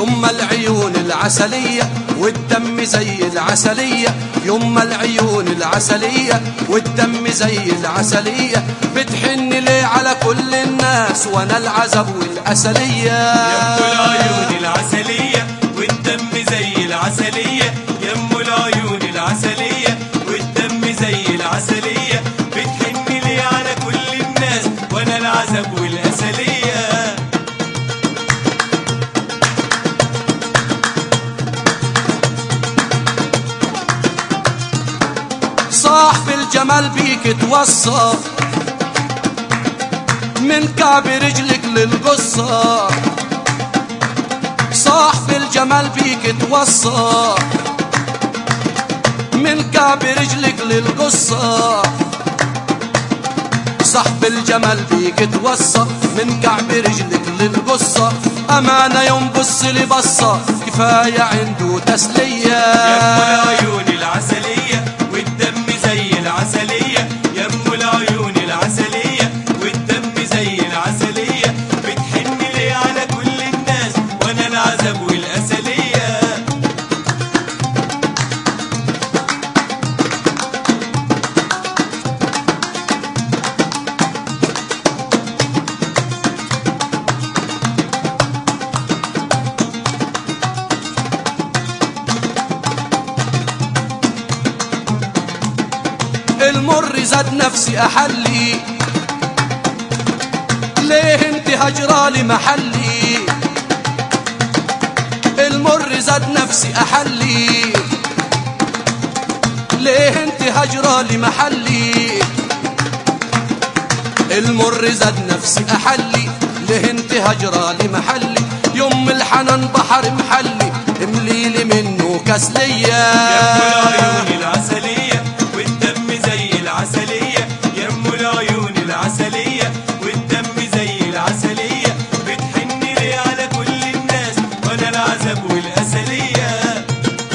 يما العيون العسلية والدم زي العسلية يما العيون العسلية والدم زي العسلية بتحن ليه على كل الناس وانا العزب والأسلية يم العيون العسلية والدم زي العسلية يم العيون العسلية والدم زي العسلية بتحن لي على كل الناس وانا العزب والأسلية صاحب الجمال بيك توصى من كعب رجلك للقصة صاحب الجمال بيك توصى من كعب رجلك للقصة صاحب الجمال بيك توصى من كعب رجلك للقصة أمانة يوم بص لي بصة كفاية عنده تسلية يم العيون العسلية والدم زي العسلية يم العيون العسلية والدم زي العسلية بتحن لي على كل الناس وانا العزب والأسلية المر زاد نفسي احلي ليه انت هجرالي محلي المر زاد نفسي احلي ليه انت هجرالي محلي المر زاد نفسي احلي ليه انت هجرالي محلي يوم الحنان بحر محلي امليلي منه كسليه يم العيون العسلية والدم زي العسلية يم العيون العسلية والدم زي العسلية بتحن لي على كل الناس وانا العزب والأسلية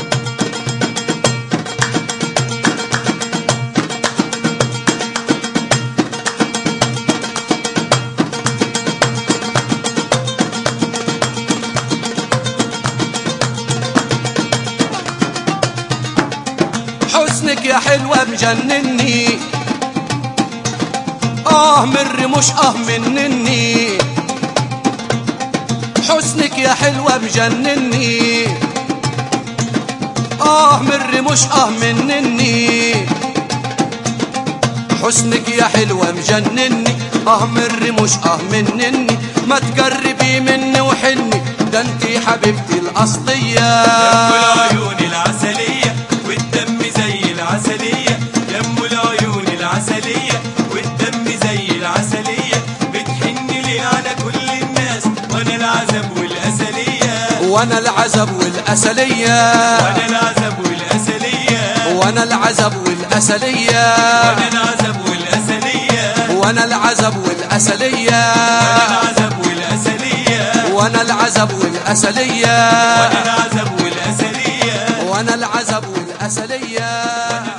حسنك يا حلوة مجنني آه من رموش آه منني حسنك يا حلوة مجنني آه من رموش آه منني حسنك يا حلوة مجنني آه من رموش آه منني ما تقربي مني وحني ده انتي حبيبتي الأصلية يم العيون العسلية والدم زي العسلية يم العيون العسلية والدم زي العسلية بتحن لي على كل الناس وانا العزب والأسلية وانا العزب والأسلية وانا العزب والأسلية وانا العزب والأسلية وانا العزب والأسلية وانا العزب والأسلية وانا العزب والأسلية وانا العزب والأسلية وانا العزب والأسلية وانا العزب والأسلية